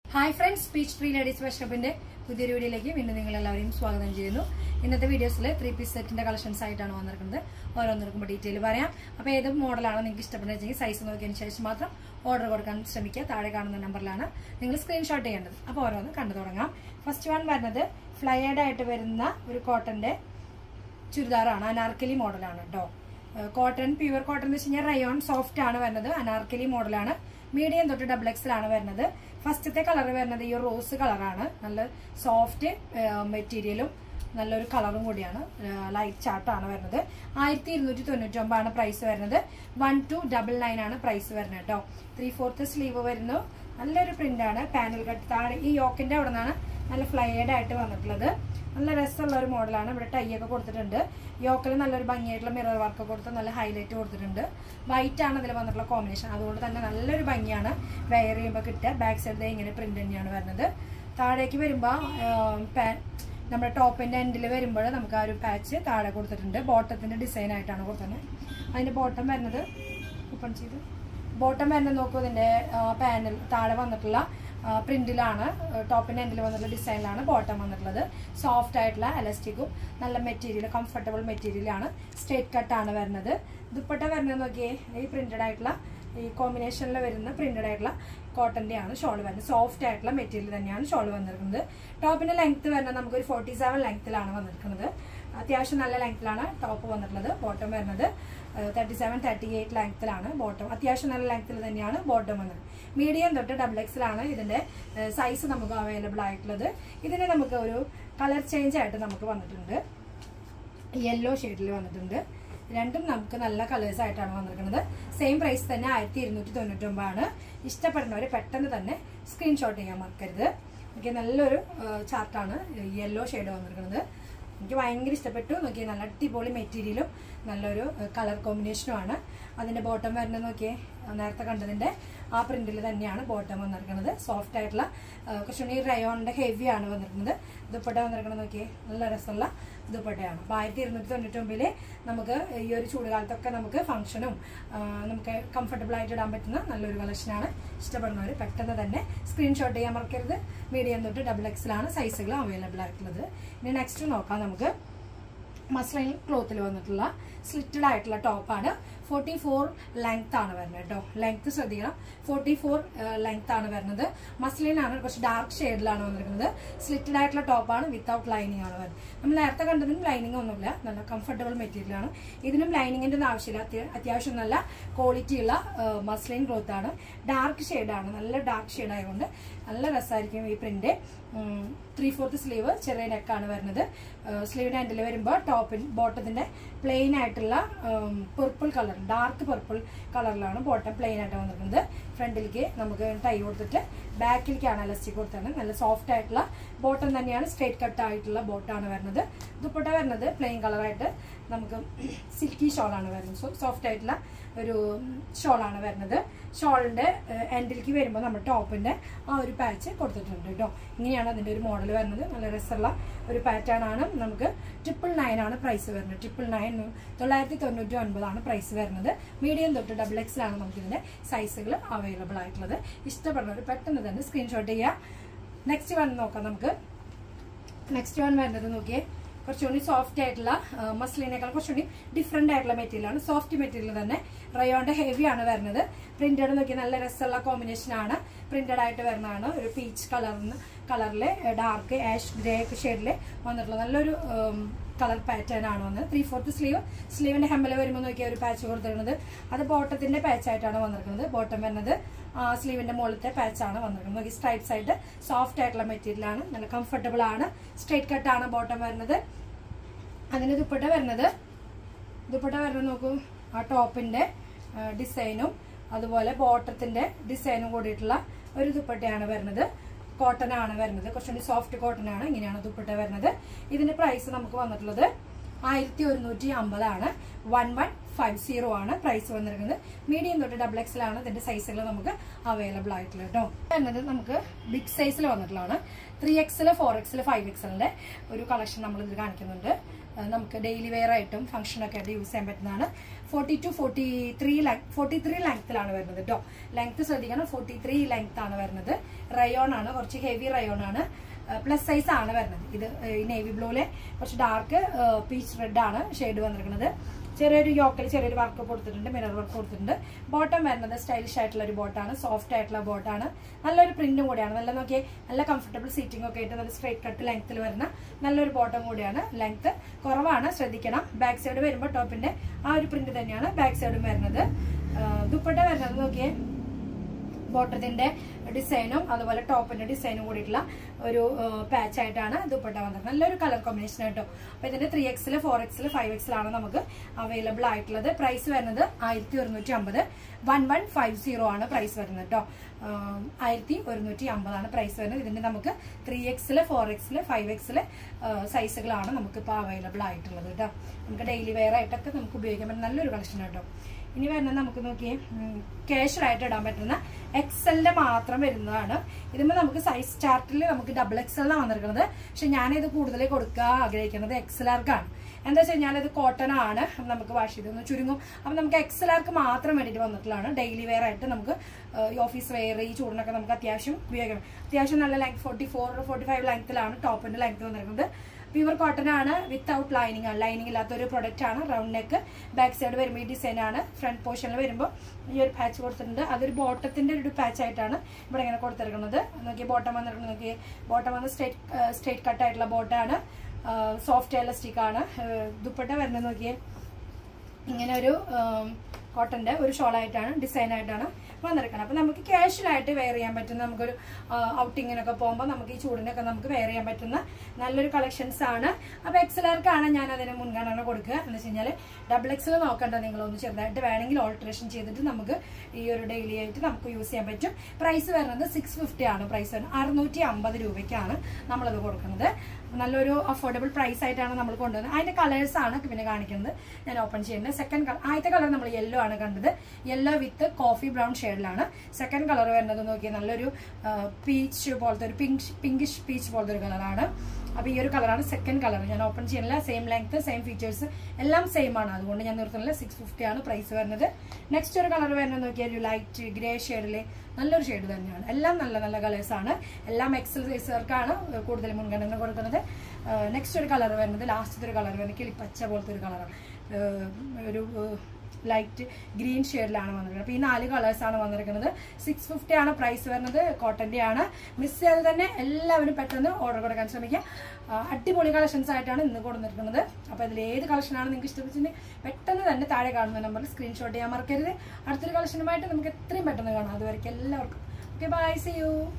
hi friends speech free ladies വർഷപ്പിന്റെ പുതിയൊരു വീഡിയോയിലേക്ക് വീണ്ടും നിങ്ങൾ എല്ലാവരെയും സ്വാഗതം ചെയ്യുന്നു ഇന്നത്തെ വീഡിയോസിൽ ത്രീ പീസ് സെറ്റിന്റെ കളക്ഷൻസ് ആയിട്ടാണ് വന്നിരിക്കുന്നത് ഓരോന്നിനും ഡീറ്റെയിൽ പറയാം അപ്പോൾ ഏത് മോഡലാണ് നിങ്ങൾക്ക് ഇഷ്ടപ്പെടുന്നത് സൈസ് നോക്കിയതിന് ശേഷം മാത്രം ഓർഡർ കൊടുക്കാൻ ശ്രമിക്കുക താഴെ കാണുന്ന നമ്പറിലാണ് നിങ്ങൾ സ്ക്രീൻഷോട്ട് ചെയ്യേണ്ടത് അപ്പോൾ ഓരോന്ന് കണ്ടു തുടങ്ങാം ഫസ്റ്റ് വൺ വരുന്നത് ഫ്ലയേഡ് ആയിട്ട് വരുന്ന ഒരു കോട്ടന്റെ ചുരിദാറാണ് അനാർക്കലി മോഡലാണ് കേട്ടോ കോട്ടൺ പ്യുവർ കോട്ടൺ എന്ന് വെച്ച് കഴിഞ്ഞാൽ റയോൺ സോഫ്റ്റ് ആണ് വരുന്നത് അനാർക്കലി മോഡലാണ് മീഡിയം തൊട്ട് ഡബിൾ എക്സൽ ആണ് വരുന്നത് ഫസ്റ്റത്തെ കളർ വരുന്നത് ഈ റോസ് കളറാണ് നല്ല സോഫ്റ്റ് മെറ്റീരിയലും നല്ലൊരു കളറും കൂടിയാണ് ലൈറ്റ് ചാർട്ടാണ് വരുന്നത് ആയിരത്തി ഇരുന്നൂറ്റി തൊണ്ണൂറ്റി ഒമ്പതാണ് പ്രൈസ് വരുന്നത് വൺ ടു ഡബിൾ നയൻ ആണ് പ്രൈസ് വരുന്നത് കേട്ടോ ത്രീ ഫോർത്ത് സ്ലീവ് വരുന്നു നല്ലൊരു പ്രിന്റ് ആണ് പാനൽ കട്ട് താഴെ ഈ യോക്കിന്റെ അവിടെ നിന്നാണ് നല്ല ഫ്ലയേഡ് ആയിട്ട് വന്നിട്ടുള്ളത് നല്ല രസമുള്ള ഒരു മോഡലാണ് ഇവിടെ ടൈ ഒക്കെ കൊടുത്തിട്ടുണ്ട് യോക്കിൽ നല്ലൊരു ഭംഗിയായിട്ടുള്ള മിറർ വർക്ക് കൊടുത്ത് നല്ല ഹൈലൈറ്റ് കൊടുത്തിട്ടുണ്ട് വൈറ്റ് ആണ് ഇതിൽ വന്നിട്ടുള്ള കോമ്പിനേഷൻ അതുകൊണ്ട് തന്നെ നല്ലൊരു ഭംഗിയാണ് വെയർ ചെയ്യുമ്പോൾ കിട്ടുക ബാക്ക് സൈഡ് ഇങ്ങനെ പ്രിന്റ് തന്നെയാണ് വരുന്നത് താഴേക്ക് വരുമ്പോൾ നമ്മുടെ ടോപ്പിന്റെ എൻഡിൽ വരുമ്പോൾ നമുക്ക് ആ ഒരു പാച്ച് താഴെ കൊടുത്തിട്ടുണ്ട് ബോട്ടത്തിന്റെ ഡിസൈൻ ആയിട്ടാണ് കൊടുത്തത് അതിന്റെ ബോട്ടം വരുന്നത് ഓപ്പൺ ചെയ്ത് ബോട്ടം വരുന്നത് നോക്കൂ ഇതിന്റെ പാനൽ താഴെ വന്നിട്ടുള്ള പ്രിന്റിലാണ് ടോപ്പിന്റെ എൻഡിൽ വന്നിട്ടുള്ള ഡിസൈനിലാണ് ബോട്ടം വന്നിട്ടുള്ളത് സോഫ്റ്റ് ആയിട്ടുള്ള എലസ്റ്റിക്കും നല്ല മെറ്റീരിയൽ കംഫർട്ടബിൾ മെറ്റീരിയലാണ് സ്ട്രേറ്റ് കട്ടാണ് വരുന്നത് ദുപ്പട്ട വരുന്നത് നോക്കിയേ ഈ പ്രിന്റഡ് ആയിട്ടുള്ള ഈ കോമ്പിനേഷനിൽ വരുന്ന പ്രിന്റഡ് ആയിട്ടുള്ള കോട്ടന്റെ ആണ് ഷോൾ വരുന്നത് സോഫ്റ്റ് ആയിട്ടുള്ള മെറ്റീരിയൽ തന്നെയാണ് ഷോൾ വന്നിരിക്കുന്നത് ടോപ്പിന്റെ ലെങ്ത് വരുന്നത് നമുക്ക് ഒരു ഫോർട്ടി സെവൻ ലെങ്ത്തിലാണ് വന്നിരിക്കുന്നത് അത്യാവശ്യം നല്ല ലെങ്ത്തിലാണ് ടോപ്പ് വന്നിട്ടുള്ളത് ബോട്ടം വരുന്നത് തേർട്ടി സെവൻ തേർട്ടി എയ്റ്റ് ലെങ്ത്തിലാണ് ബോട്ടം അത്യാവശ്യം നല്ല ലെങ്ത്തിൽ തന്നെയാണ് ബോട്ടം വന്നത് മീഡിയം തൊട്ട് ഡബിൾ എക്സിലാണ് ഇതിന്റെ സൈസ് നമുക്ക് അവൈലബിൾ ആയിട്ടുള്ളത് ഇതിന് നമുക്ക് ഒരു കളർ ചേഞ്ച് ആയിട്ട് നമുക്ക് വന്നിട്ടുണ്ട് യെല്ലോ ഷെയ്ഡിൽ വന്നിട്ടുണ്ട് രണ്ടും നമുക്ക് നല്ല കളേഴ്സ് ആയിട്ടാണ് വന്നിരിക്കുന്നത് സെയിം പ്രൈസ് തന്നെ ആയിരത്തി ഇരുന്നൂറ്റി തൊണ്ണൂറ്റൊമ്പതാണ് ഇഷ്ടപ്പെടുന്നവർ പെട്ടെന്ന് തന്നെ സ്ക്രീൻഷോട്ട് ചെയ്യാൻ മറക്കരുത് ഓക്കെ നല്ലൊരു ചാർട്ടാണ് യെല്ലോ ഷെയ്ഡ് വന്നിരിക്കുന്നത് എനിക്ക് ഭയങ്കര ഇഷ്ടപ്പെട്ടു നോക്കിയേ നല്ല അടിപൊളി മെറ്റീരിയലും നല്ലൊരു കളർ കോമ്പിനേഷനുമാണ് അതിന്റെ ബോട്ടം വരുന്നത് നോക്കിയേ നേരത്തെ കണ്ടതിന്റെ ആ പ്രിന്റിൽ തന്നെയാണ് ബോട്ടം വന്നിരിക്കുന്നത് സോഫ്റ്റ് ആയിട്ടുള്ള കുറച്ചുകൂടി റയോണിന്റെ ഹെവിയാണ് വന്നിരിക്കുന്നത് ദുപ്പട്ട വന്നിരിക്കുന്നത് നോക്കിയേ നല്ല രസമുള്ള ദുപ്പട്ടയാണ് അപ്പോൾ ആയിരത്തി ഇരുന്നൂറ്റി തൊണ്ണൂറ്റി ഒമ്പതില് നമുക്ക് ഈ ഒരു ചൂടുകാലത്തൊക്കെ നമുക്ക് ഫംഗ്ഷനും നമുക്ക് കംഫർട്ടബിൾ ആയിട്ട് ഇടാൻ പറ്റുന്ന നല്ലൊരു കളക്ഷനാണ് ഇഷ്ടപ്പെടുന്നവർ പെട്ടെന്ന് തന്നെ സ്ക്രീൻഷോട്ട് ചെയ്യാൻ മറക്കരുത് മീഡിയം തൊട്ട് ഡബിൾ എക്സിലാണ് സൈസുകൾ അവൈലബിൾ ആയിട്ടുള്ളത് ഇനി നെക്സ്റ്റ് നോക്കാം നമുക്ക് മസ്ലൈൻ ക്ലോത്തിൽ വന്നിട്ടുള്ള സ്ലിറ്റഡ് ആയിട്ടുള്ള ടോപ്പാണ് ഫോർട്ടി ഫോർ ലെങ്ത് ആണ് വരുന്നത് കേട്ടോ ലെങ്ത് ശ്രദ്ധിക്കണം ഫോർട്ടി ഫോർ ലെങ്ത് ആണ് വരുന്നത് മസ്ലിൻ ആണ് കുറച്ച് ഡാർക്ക് ഷെയ്ഡിലാണ് വന്നിരിക്കുന്നത് സ്ലിറ്റഡ് ആയിട്ടുള്ള ടോപ്പാണ് വിത്തൗട്ട് ലൈനിങ് ആണ് വരുന്നത് നമ്മൾ നേരത്തെ കണ്ടതിനും ലൈനിങ് ഒന്നുമില്ല നല്ല കംഫർട്ടബിൾ മെറ്റീരിയൽ ആണ് ഇതിനും ലൈനിങ്ങിന്റെ ഒന്നും ആവശ്യമില്ല അത്യാവശ്യം നല്ല ക്വാളിറ്റി ഉള്ള മസ്ലിൻ ക്ലോത്ത് ആണ് ഡാർക്ക് ഷെയ്ഡാണ് നല്ല ഡാർക്ക് ഷെയ്ഡ് ആയതുകൊണ്ട് നല്ല രസമായിരിക്കും ഈ പ്രിന്റ് ത്രീ ഫോർത്ത് സ്ലീവ് ചെറിയ നെക്കാണ് വരുന്നത് സ്ലീവിന്റെ എൻഡിൽ വരുമ്പോൾ ടോപ്പിൻ ബോട്ടത്തിന്റെ പ്ലെയിൻ ആയിട്ടുള്ള പെർപ്പിൾ കളർ ഡാർക്ക് പെർപ്പിൾ കളറിലാണ് ബോട്ടം പ്ലെയിൻ ആയിട്ട് വന്നിരിക്കുന്നത് ഫ്രണ്ടിലേക്ക് നമുക്ക് ടൈ കൊടുത്തിട്ട് ബാക്കിലേക്കാണ് എലസ്റ്റിക് കൊടുത്തത് നല്ല സോഫ്റ്റ് ആയിട്ടുള്ള ബോട്ടം തന്നെയാണ് സ്ട്രേറ്റ് കട്ട് ആയിട്ടുള്ള ബോട്ടാണ് വരുന്നത് ദുപ്പട്ട വരുന്നത് പ്ലെയിൻ കളറായിട്ട് നമുക്ക് സിൽക്കി ഷോളാണ് വരുന്നത് സോഫ്റ്റ് ആയിട്ടുള്ള ഒരു ഷോളാണ് വരുന്നത് ഷോളിന്റെ എൻഡിലേക്ക് വരുമ്പോൾ നമ്മുടെ ടോപ്പിന്റെ ആ ഒരു പാച്ച് കൊടുത്തിട്ടുണ്ട് കേട്ടോ ഇങ്ങനെയാണ് അതിന്റെ ഒരു മോഡൽ വരുന്നത് നല്ല രസമുള്ള ഒരു പാറ്റേൺ ആണ് നമുക്ക് ട്രിപ്പിൾ നയൻ ആണ് പ്രൈസ് വരുന്നത് ട്രിപ്പിൾ നയൻ തൊള്ളായിരത്തി തൊണ്ണൂറ്റി ഒൻപതാണ് പ്രൈസ് വരുന്നത് മീഡിയം തൊട്ട് ഡബിൾ എക്സിലാണ് നമുക്ക് ഇതിന്റെ സൈസുകൾ അവൈലബിൾ ആയിട്ടുള്ളത് ഇഷ്ടപ്പെടുന്നവർ പെട്ടെന്ന് തന്നെ സ്ക്രീൻഷോട്ട് ചെയ്യുക നെക്സ്റ്റ് വൺ നോക്കാം നമുക്ക് നെക്സ്റ്റ് വൺ വരുന്നത് നോക്കിയേ കുറച്ചുകൂടി സോഫ്റ്റ് ആയിട്ടുള്ള മസ്ലിനേക്കാൾ കുറച്ചുകൂടി ഡിഫറെന്റ് ആയിട്ടുള്ള മെറ്റീരിയൽ ആണ് സോഫ്റ്റ് മെറ്റീരിയൽ തന്നെ റയോന്റെ ഹെവി ആണ് വരുന്നത് പ്രിന്റഡ് നോക്കി നല്ല രസമുള്ള കോമ്പിനേഷൻ ആണ് പ്രിന്റഡ് ആയിട്ട് വരുന്നതാണ് ഒരു പീച്ച് കളറിന് കളറില് ഡാർക്ക് ആഷ് ഗ്രേ ഷെയ്ഡില് വന്നിട്ടുള്ള നല്ലൊരു കളർ പാറ്റേൺ ആണ് വന്നത് ത്രീ ഫോർത്ത് സ്ലീവ് സ്ലീവിന്റെ ഹെമ്മല വരുമ്പോൾ നോക്കിയ ഒരു പാച്ച് കൊടുത്തിരുന്നത് അത് ബോട്ടത്തിന്റെ പാച്ച് ആയിട്ടാണ് വന്നിരിക്കുന്നത് ബോട്ടം വരുന്നത് സ്ലീവിന്റെ മുകളിലത്തെ പാച്ച് ആണ് വന്നിരിക്കുന്നത് നോക്കി സ്ട്രൈറ്റ്സ് ആയിട്ട് സോഫ്റ്റ് ആയിട്ടുള്ള മെറ്റീരിയൽ ആണ് നല്ല കംഫർട്ടബിൾ ആണ് സ്ട്രൈറ്റ് കട്ട് ആണ് ബോട്ടം വരുന്നത് അതിന് ദുപ്പട്ട വരുന്നത് ദുപ്പട്ട വരുന്നത് നോക്കൂ ആ ടോപ്പിന്റെ ഡിസൈനും അതുപോലെ ബോട്ടത്തിന്റെ ഡിസൈനും കൂടിയിട്ടുള്ള ഒരു ദുപ്പട്ടയാണ് വരുന്നത് കോട്ടൺ ആണ് വരുന്നത് കുറച്ചുകൂടി സോഫ്റ്റ് കോട്ടൺ ആണ് ഇങ്ങനെയാണ് ദുപ്പട്ട വരുന്നത് ഇതിന്റെ പ്രൈസ് നമുക്ക് വന്നിട്ടുള്ളത് ആയിരത്തി ഒരുന്നൂറ്റി അമ്പതാണ് വൺ വൺ ഫൈവ് സീറോ ആണ് പ്രൈസ് വന്നിരിക്കുന്നത് മീഡിയം തൊട്ട് ഡബിൾ എക്സിലാണ് ഇതിന്റെ സൈസുകൾ നമുക്ക് അവൈലബിൾ ആയിട്ടുള്ളത് കേട്ടോ വരുന്നത് നമുക്ക് ബിഗ് സൈസിൽ വന്നിട്ടുള്ളതാണ് ത്രീ എക്സിൽ ഫോർ എക്സിൽ ഫൈവ് എക്സലിന്റെ ഒരു കളക്ഷൻ നമ്മൾ ഇതിൽ കാണിക്കുന്നുണ്ട് ആ, നമുക്ക് ഡെയിലി വെയർ ആയിട്ടും ഫംഗ്ഷനൊക്കെ ആയിട്ട് യൂസ് ചെയ്യാൻ പറ്റുന്നതാണ് forty two forty three forty three ലെങ്ത്തിലാണ് വരുന്നത് കേട്ടോ ലെങ്ത് ശ്രദ്ധിക്കണം ഫോർട്ടി ത്രീ ലെങ്ത് ആണ് വരുന്നത് റയോൺ ആണ് കുറച്ച് ഹെവി റയോൺ ആണ് പ്ലസ് സൈസ് ആണ് വരുന്നത് ഇത് ഈ നേവി ബ്ലൂലെ കുറച്ച് ഡാർക്ക് പീച്ച് റെഡ് ആണ് ഷെയ്ഡ് വന്നിരിക്കുന്നത് ചെറിയൊരു യോക്കൽ ചെറിയൊരു വർക്ക് കൊടുത്തിട്ടുണ്ട് മിറർ വർക്ക് കൊടുത്തിട്ടുണ്ട് ബോട്ടം വരുന്നത് സ്റ്റൈലിഷ് ആയിട്ടുള്ള ഒരു ബോട്ടാണ് സോഫ്റ്റ് ആയിട്ടുള്ള ബോട്ടാണ് നല്ലൊരു പ്രിന്റും കൂടിയാണ് നല്ല നോക്കിയേ നല്ല കംഫർട്ടബിൾ സീറ്റിംഗ് ഒക്കെ ആയിട്ട് നല്ല സ്ട്രൈറ്റ് കട്ട് ലെങ്ത്തിൽ വരുന്ന നല്ലൊരു ബോട്ടം കൂടിയാണ് ലെങ്ത് കുറവാണ് ശ്രദ്ധിക്കണം ബാക്ക് സൈഡ് വരുമ്പോൾ ടോപ്പിന്റെ ആ ഒരു പ്രിന്റ് തന്നെയാണ് ബാക്ക് സൈഡും വരുന്നത് ആ, ദുപ്പട്ട വരുന്നത് നോക്കിയേ ബോട്ടത്തിന്റെ ഡിസൈനും അതുപോലെ ടോപ്പിന്റെ ഡിസൈനും കൂടിയിട്ടുള്ള ഒരു പാച്ച് ആയിട്ടാണ് ദുപ്പട്ട വന്നത് നല്ലൊരു കളർ കോമ്പിനേഷൻ കേട്ടോ അപ്പൊ ഇതിന്റെ ത്രീ എക്സിൽ ഫോർ എക്സിൽ ഫൈവ് എക്സിലാണ് നമുക്ക് അവൈലബിൾ ആയിട്ടുള്ളത് പ്രൈസ് വരുന്നത് ആയിരത്തി ഒരുന്നൂറ്റി അമ്പത് വൺ വൺ ഫൈവ് സീറോ ആണ് പ്രൈസ് വരുന്നത് കേട്ടോ ആയിരത്തി ഒരുന്നൂറ്റി അമ്പതാണ് പ്രൈസ് വരുന്നത് ഇതിന്റെ നമുക്ക് ത്രീ എക്സില് ഫോർ എക്സില് ഫൈവ് എക്സില് സൈസുകളാണ് നമുക്ക് ഇപ്പോൾ അവൈലബിൾ ആയിട്ടുള്ളത് കേട്ടോ നമുക്ക് ഡെയിലി വെയർ ആയിട്ടൊക്കെ നമുക്ക് ഉപയോഗിക്കാൻ പറ്റുന്ന നല്ലൊരു കളക്ഷൻ കേട്ടോ ഇനി വരുന്നത് നമുക്ക് നോക്കിയേ ക്യാഷ് ആയിട്ട് ഇടാൻ പറ്റുന്ന എക്സലിന്റെ മാത്രം വരുന്നതാണ് ഇതിന് നമുക്ക് സൈസ് ചാർട്ടിൽ നമുക്ക് ഡബിൾ എക്സലിനാണ് വന്നിരിക്കുന്നത് പക്ഷെ ഞാനിത് കൂടുതൽ കൊടുക്കാൻ ആഗ്രഹിക്കുന്നത് എക്സലാർക്കാണ് എന്താ വെച്ച് കഴിഞ്ഞാൽ ഇത് കോട്ടൺ ആണ് നമുക്ക് വാഷ് ചെയ്തൊന്ന് ചുരുങ്ങും അപ്പം നമുക്ക് എക്സലാർക്ക് മാത്രം വേണ്ടിയിട്ട് വന്നിട്ടുള്ളതാണ് ഡെയിലി വെയർ ആയിട്ട് നമുക്ക് ഈ ഓഫീസ് വെയർ ഈ ചൂടിനൊക്കെ നമുക്ക് അത്യാവശ്യം ഉപയോഗിക്കണം അത്യാവശ്യം നല്ല length forty four forty five ലെങ്ത്തിലാണ് ടോപ്പിന്റെ ലെങ്ത് വന്നിരിക്കുന്നത് പ്യുവർ കോട്ടൺ ആണ് വിത്തൗട്ട് ലൈനിങ് ആണ് ലൈനിങ് ഇല്ലാത്ത ഒരു പ്രൊഡക്റ്റ് ആണ് റൗണ്ട് നെക്ക് ബാക്ക് സൈഡ് വരുമ്പോൾ ഈ ഡിസൈൻ ആണ് ഫ്രണ്ട് പോർഷനിൽ വരുമ്പോൾ ഈ ഒരു പാച്ച് കൊടുത്തിട്ടുണ്ട് അതൊരു ബോട്ടത്തിന്റെ ഒരു പാച്ച് ആയിട്ടാണ് ഇവിടെ ഇങ്ങനെ കൊടുത്തിരിക്കുന്നത് നോക്കി ബോട്ടം വന്നിരിക്കുന്നത് നോക്കി ബോട്ടം വന്ന് സ്ട്രേറ്റ് സ്ട്രേറ്റ് കട്ട് ആയിട്ടുള്ള ബോട്ടാണ് സോഫ്റ്റ് എലസ്റ്റിക് ആണ് ദുപ്പട്ട വരുന്നത് നോക്കിയേ ഇങ്ങനെ ഒരു കോട്ടന്റെ ഒരു ഷോളായിട്ടാണ് ഡിസൈൻ ആയിട്ടാണ് വന്നിരിക്കുന്നത് അപ്പൊ നമുക്ക് casual ആയിട്ട് വെയർ ചെയ്യാൻ പറ്റുന്ന നമുക്കൊരു ഔട്ടിങ്ങിനൊക്കെ പോകുമ്പോൾ നമുക്ക് ഈ ചൂടിനൊക്കെ നമുക്ക് വെയർ ചെയ്യാൻ പറ്റുന്ന നല്ലൊരു കളക്ഷൻസ് ആണ് അപ്പൊ എക്സലാർക്കാണ് ഞാൻ അതിന് മുൻഗണന കൊടുക്കുക എന്ന് വെച്ച് കഴിഞ്ഞാൽ ഡബിൾ എക്സൽ നോക്കണ്ട നിങ്ങളൊന്ന് ചെറുതായിട്ട് വേണമെങ്കിൽ ഓൾട്രേഷൻ ചെയ്തിട്ട് നമുക്ക് ഈ ഒരു ഡെയിലി ആയിട്ട് നമുക്ക് യൂസ് ചെയ്യാൻ പറ്റും പ്രൈസ് വരുന്നത് സിക്സ് ഫിഫ്റ്റി ആണ് പ്രൈസ് വരുന്നത് അറുന്നൂറ്റി അമ്പത് രൂപയ്ക്കാണ് നമ്മളത് കൊടുക്കുന്നത് നല്ലൊരു അഫോർഡബിൾ പ്രൈസ് ആയിട്ടാണ് നമ്മൾ കൊണ്ടുവന്നത് അതിന്റെ കളേഴ്സ് ആണ് പിന്നെ കാണിക്കുന്നത് ഞാൻ ഓപ്പൺ ചെയ്യുന്നത് സെക്കൻഡ് കളർ ആദ്യത്തെ കളർ നമ്മൾ യെല്ലോ ആണ് കണ്ടത് യെല്ലോ വിത്ത് കോഫി ബ്രൗൺ ഷെയ്ഡിലാണ് സെക്കൻഡ് കളർ വരുന്നത് നോക്കിയാൽ നല്ലൊരു പീച്ച് പോലത്തെ ഒരു പിങ്ക് പിങ്കിഷ് പീച്ച് പോലത്തെ ഒരു കളറാണ് അപ്പൊ ഈ ഒരു കളറാണ് സെക്കൻഡ് കളർ ഞാൻ ഓപ്പൺ ചെയ്യുന്നില്ല സെയിം ലെങ്ത് സെയിം ഫീച്ചേഴ്സ് എല്ലാം സെയിം ആണ് അതുകൊണ്ട് ഞാൻ നിർത്തുന്നില്ല സിക്സ് ഫിഫ്റ്റി ആണ് പ്രൈസ് വരുന്നത് നെക്സ്റ്റ് ഒരു കളർ വരുന്നത് നോക്കിയാൽ ഒരു ലൈറ്റ് ഗ്രേ ഷെയ്ഡില് നല്ലൊരു ഷെയ്ഡ് തന്നെയാണ് എല്ലാം നല്ല നല്ല കളേഴ്സ് ആണ് എല്ലാം എക്സസൈസുകാർക്കാണ് കൂടുതൽ മുൻഗണന കൊടുക്കുന്നത് നെക്സ്റ്റ് ഒരു കളർ വരുന്നത് ലാസ്റ്റത്തെ ഒരു കളർ വരുന്നത് കിളിപ്പച്ച പോലത്തെ ഒരു കളറാണ് ഒരു ലൈറ്റ് ഗ്രീൻ ഷെയ്ഡിലാണ് വന്നിരിക്കുന്നത് അപ്പോൾ ഈ നാല് കളേഴ്സ് ആണ് വന്നിരിക്കുന്നത് സിക്സ് ഫിഫ്റ്റി ആണ് പ്രൈസ് വരുന്നത് കോട്ടന്റെ ആണ് മിസ് ചെയ്ത് തന്നെ എല്ലാവരും പെട്ടെന്ന് ഓർഡർ കൊടുക്കാൻ ശ്രമിക്കുക ആ, അടിപൊളി കളക്ഷൻസ് ആയിട്ടാണ് ഇന്ന് കൊടുത്തിരിക്കുന്നത് അപ്പോൾ ഇതിൽ ഏത് കളക്ഷനാണ് നിങ്ങൾക്ക് ഇഷ്ടപ്പെട്ടിട്ടുണ്ടെങ്കിൽ പെട്ടെന്ന് തന്നെ താഴെ കാണുന്ന നമ്പറിൽ സ്ക്രീൻഷോട്ട് ചെയ്യാൻ മറക്കരുത് അടുത്തൊരു കളക്ഷനുമായിട്ട് നമുക്ക് എത്രയും പെട്ടെന്ന് കാണാം അതുവരെയ്ക്ക് എല്ലാവർക്കും ഓക്കെ ബൈ സി യു